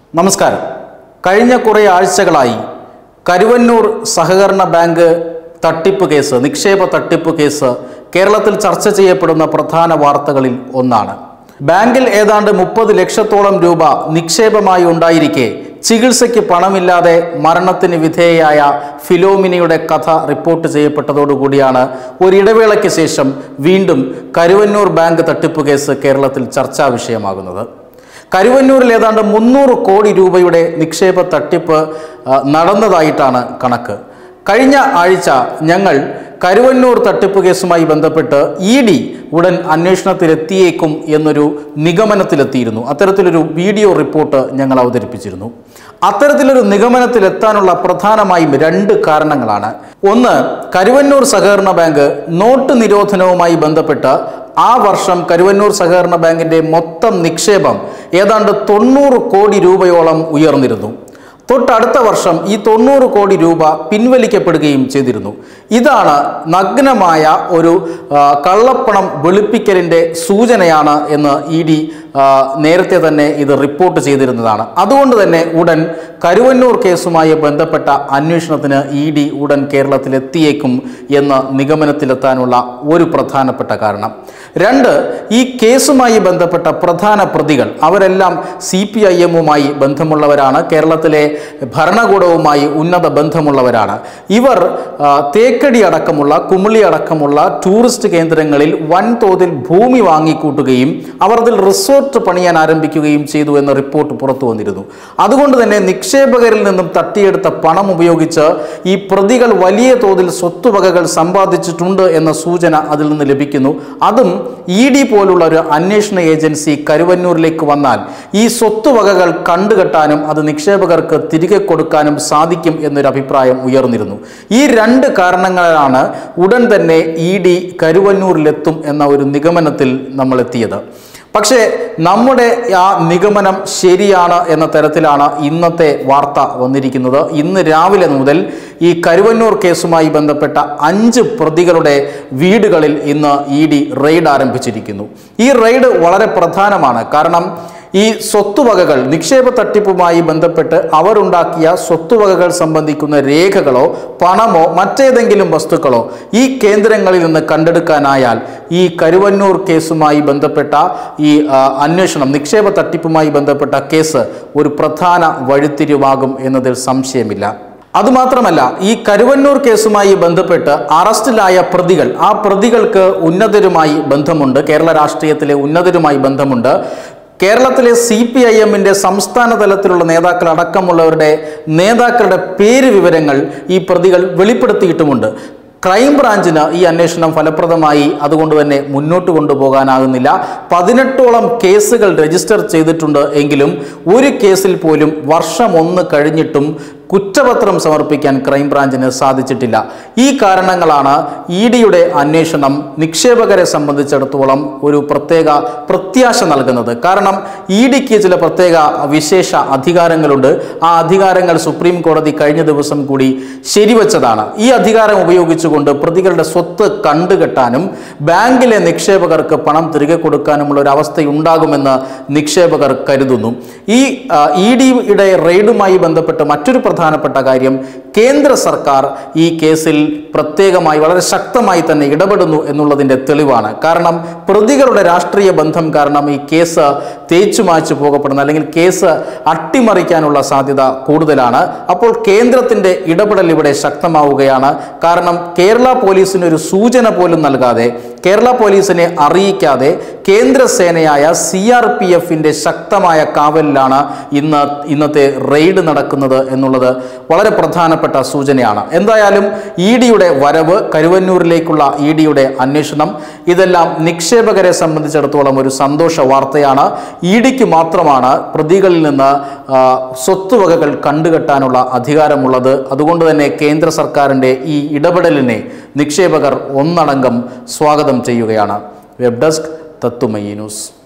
നമസ്കാരം കഴിഞ്ഞ കുറേ ആഴ്ചകളായി കരുവന്നൂർ സഹകരണ ബാങ്ക് തട്ടിപ്പ് കേസ് നിക്ഷേപ തട്ടിപ്പ് കേസ് കേരളത്തിൽ ചർച്ച ചെയ്യപ്പെടുന്ന പ്രധാന വാർത്തകളിൽ ഒന്നാണ് ബാങ്കിൽ ഏതാണ്ട് മുപ്പത് ലക്ഷത്തോളം രൂപ നിക്ഷേപമായി ഉണ്ടായിരിക്കെ ചികിത്സയ്ക്ക് പണമില്ലാതെ മരണത്തിന് വിധേയയായ ഫിലോമിനയുടെ കഥ റിപ്പോർട്ട് ചെയ്യപ്പെട്ടതോടുകൂടിയാണ് ഒരിടവേളയ്ക്ക് ശേഷം വീണ്ടും കരുവന്നൂർ ബാങ്ക് തട്ടിപ്പ് കേസ് കേരളത്തിൽ ചർച്ചാ വിഷയമാകുന്നത് കരുവന്നൂരിൽ ഏതാണ്ട് മുന്നൂറ് കോടി രൂപയുടെ നിക്ഷേപ തട്ടിപ്പ് ആ, നടന്നതായിട്ടാണ് കണക്ക് കഴിഞ്ഞ ആഴ്ച ഞങ്ങൾ കരുവന്നൂർ തട്ടിപ്പ് കേസുമായി ബന്ധപ്പെട്ട് ഇ ഡി ഉടൻ അന്വേഷണത്തിലെത്തിയേക്കും എന്നൊരു നിഗമനത്തിലെത്തിയിരുന്നു അത്തരത്തിലൊരു വീഡിയോ റിപ്പോർട്ട് ഞങ്ങൾ അവതരിപ്പിച്ചിരുന്നു അത്തരത്തിലൊരു നിഗമനത്തിലെത്താനുള്ള പ്രധാനമായും രണ്ട് കാരണങ്ങളാണ് ഒന്ന് കരുവന്നൂർ സഹകരണ ബാങ്ക് നോട്ട് നിരോധനവുമായി ബന്ധപ്പെട്ട് ആ വർഷം കരുവന്നൂർ സഹകരണ ബാങ്കിന്റെ മൊത്തം നിക്ഷേപം ഏതാണ്ട് തൊണ്ണൂറ് കോടി രൂപയോളം ഉയർന്നിരുന്നു തൊട്ടടുത്ത വർഷം ഈ തൊണ്ണൂറ് കോടി രൂപ പിൻവലിക്കപ്പെടുകയും ചെയ്തിരുന്നു ഇതാണ് നഗ്നമായ ഒരു ആ, കള്ളപ്പണം വെളുപ്പിക്കലിൻ്റെ സൂചനയാണ് എന്ന് ഇ ഡി നേരത്തെ തന്നെ ഇത് റിപ്പോർട്ട് ചെയ്തിരുന്നതാണ് അതുകൊണ്ട് തന്നെ ഉടൻ കരുവന്നൂർ കേസുമായി ബന്ധപ്പെട്ട അന്വേഷണത്തിന് ഇ ഡി ഉടൻ കേരളത്തിലെത്തിയേക്കും എന്ന നിഗമനത്തിലെത്താനുള്ള ഒരു പ്രധാനപ്പെട്ട കാരണം രണ്ട് ഈ കേസുമായി ബന്ധപ്പെട്ട പ്രധാന പ്രതികൾ അവരെല്ലാം സി പി ഐ എമ്മുമായി ബന്ധമുള്ളവരാണ് കേരളത്തിലെ ഭരണകൂടവുമായി ഉന്നത ബന്ധമുള്ളവരാണ് ഇവർ ആ, തേക്കടി അടക്കമുള്ള കുമിളി അടക്കമുള്ള ടൂറിസ്റ്റ് കേന്ദ്രങ്ങളിൽ വൻതോതിൽ ഭൂമി വാങ്ങിക്കൂട്ടുകയും അവർ അതിൽ റിസോർട്ട് പണിയാൻ ആരംഭിക്കുകയും ചെയ്തു എന്ന റിപ്പോർട്ട് പുറത്തു വന്നിരുന്നു അതുകൊണ്ട് തന്നെ നിക്ഷേപകരിൽ നിന്നും തട്ടിയെടുത്ത പണം ഉപയോഗിച്ച് ഈ പ്രതികൾ വലിയ തോതിൽ സ്വത്തുവകകൾ സമ്പാദിച്ചിട്ടുണ്ട് എന്ന സൂചന അതിൽ നിന്ന് ലഭിക്കുന്നു അതും ഇ ഡി പോലുള്ള ഒരു അന്വേഷണ ഏജൻസി കരുവന്നൂരിലേക്ക് വന്നാൽ ഈ സ്വത്തുവകകൾ കണ്ടുകെട്ടാനും അത് നിക്ഷേപകർക്ക് തിരികെ കൊടുക്കാനും സാധിക്കും എന്നൊരു അഭിപ്രായം ഉയർന്നിരുന്നു ഈ രണ്ട് കാരണങ്ങളാണ് ഉടൻ തന്നെ ഇ ഡി കരുവന്നൂരിലെത്തും എന്ന ഒരു നിഗമനത്തിൽ നമ്മൾ എത്തിയത് പക്ഷേ നമ്മുടെ ആ നിഗമനം ശരിയാണ് എന്ന തരത്തിലാണ് ഇന്നത്തെ വാർത്ത വന്നിരിക്കുന്നത് ഇന്ന് രാവിലെ മുതൽ ഈ കരുവന്നൂർ കേസുമായി ബന്ധപ്പെട്ട അഞ്ച് പ്രതികളുടെ വീടുകളിൽ ഇന്ന് ഇ ഡി റെയ്ഡ് ആരംഭിച്ചിരിക്കുന്നു ഈ റെയ്ഡ് വളരെ പ്രധാനമാണ് കാരണം ഈ സ്വത്തുവകകൾ നിക്ഷേപ തട്ടിപ്പുമായി ബന്ധപ്പെട്ട് അവരുണ്ടാക്കിയ സ്വത്തുവകകൾ സംബന്ധിക്കുന്ന രേഖകളോ പണമോ മറ്റേതെങ്കിലും വസ്തുക്കളോ ഈ കേന്ദ്രങ്ങളിൽ നിന്ന് കണ്ടെടുക്കാനായാൽ ഈ കരുവന്നൂർ കേസുമായി ബന്ധപ്പെട്ട ഈ ആ, അന്വേഷണം നിക്ഷേപ തട്ടിപ്പുമായി ബന്ധപ്പെട്ട കേസ് ഒരു പ്രധാന വഴിത്തിരിവാകും എന്നതിൽ സംശയമില്ല അതുമാത്രമല്ല ഈ കരുവന്നൂർ കേസുമായി ബന്ധപ്പെട്ട് അറസ്റ്റിലായ പ്രതികൾ ആ പ്രതികൾക്ക് ഉന്നതരുമായി ബന്ധമുണ്ട് കേരള രാഷ്ട്രീയത്തിലെ ഉന്നതരുമായി ബന്ധമുണ്ട് കേരളത്തിലെ സി പി ഐ എമ്മിൻ്റെ സംസ്ഥാന തലത്തിലുള്ള നേതാക്കൾ അടക്കമുള്ളവരുടെ നേതാക്കളുടെ പേര് വിവരങ്ങൾ ഈ പ്രതികൾ വെളിപ്പെടുത്തിയിട്ടുമുണ്ട് ക്രൈംബ്രാഞ്ചിന് ഈ അന്വേഷണം ഫലപ്രദമായി അതുകൊണ്ട് തന്നെ മുന്നോട്ട് കൊണ്ടുപോകാനാകുന്നില്ല പതിനെട്ടോളം കേസുകൾ രജിസ്റ്റർ ചെയ്തിട്ടുണ്ട് എങ്കിലും ഒരു കേസിൽ പോലും വർഷം ഒന്ന് കഴിഞ്ഞിട്ടും കുറ്റപത്രം സമർപ്പിക്കാൻ ക്രൈംബ്രാഞ്ചിന് സാധിച്ചിട്ടില്ല ഈ കാരണങ്ങളാണ് ഇ ഡിയുടെ അന്വേഷണം നിക്ഷേപകരെ സംബന്ധിച്ചിടത്തോളം ഒരു പ്രത്യേക പ്രത്യാശ നൽകുന്നത് കാരണം ഇ ഡിക്ക് ചില പ്രത്യേക വിശേഷ അധികാരങ്ങളുണ്ട് ആ അധികാരങ്ങൾ സുപ്രീം കോടതി കഴിഞ്ഞ ദിവസം കൂടി ശരിവച്ചതാണ് ഈ അധികാരം ഉപയോഗിച്ചുകൊണ്ട് പ്രതികളുടെ സ്വത്ത് കണ്ടുകെട്ടാനും ബാങ്കിലെ നിക്ഷേപകർക്ക് പണം തിരികെ കൊടുക്കാനുമുള്ള ഒരു അവസ്ഥയുണ്ടാകുമെന്ന് നിക്ഷേപകർ കരുതുന്നു ഈ ഇ ഡിയുടെ റെയ്ഡുമായി ബന്ധപ്പെട്ട് മറ്റൊരു പ്രധാനപ്പെട്ട കാര്യം കേന്ദ്ര സർക്കാർ ഈ കേസിൽ പ്രത്യേകമായി വളരെ ശക്തമായി തന്നെ ഇടപെടുന്നു എന്നുള്ളതിൻ്റെ തെളിവാണ് കാരണം പ്രതികളുടെ രാഷ്ട്രീയ ബന്ധം കാരണം ഈ കേസ് തേച്ചു മാച്ചു പോകപ്പെടുന്ന അല്ലെങ്കിൽ കേസ് അട്ടിമറിക്കാനുള്ള സാധ്യത കൂടുതലാണ് അപ്പോൾ കേന്ദ്രത്തിൻ്റെ ഇടപെടൽ ഇവിടെ ശക്തമാവുകയാണ് കാരണം കേരള പോലീസിന് ഒരു സൂചന പോലും നൽകാതെ കേരള പോലീസിനെ അറിയിക്കാതെ കേന്ദ്ര സേനയായ സി ആർ പി എഫിൻ്റെ ശക്തമായ കാവലിലാണ് ഇന്ന് ഇന്നത്തെ റെയ്ഡ് നടക്കുന്നത് എന്നുള്ളത് വളരെ പ്രധാനപ്പെട്ട സൂചനയാണ് എന്തായാലും ഇ ഡിയുടെ വരവ് കരുവന്നൂരിലേക്കുള്ള ഇ ഡിയുടെ അന്വേഷണം ഇതെല്ലാം നിക്ഷേപകരെ സംബന്ധിച്ചിടത്തോളം ഒരു സന്തോഷ വാർത്തയാണ് ഇ ഡിക്ക് മാത്രമാണ് പ്രതികളിൽ നിന്ന് ആ, സ്വത്തുവകകൾ കണ്ടുകെട്ടാനുള്ള അധികാരമുള്ളത് അതുകൊണ്ട് തന്നെ കേന്ദ്ര സർക്കാരിൻ്റെ ഈ ഇടപെടലിനെ നിക്ഷേപകർ ഒന്നടങ്കം സ്വാഗതം ചെയ്യുകയാണ് വെബ് ഡെസ്ക് തത്തുമയി ന്യൂസ്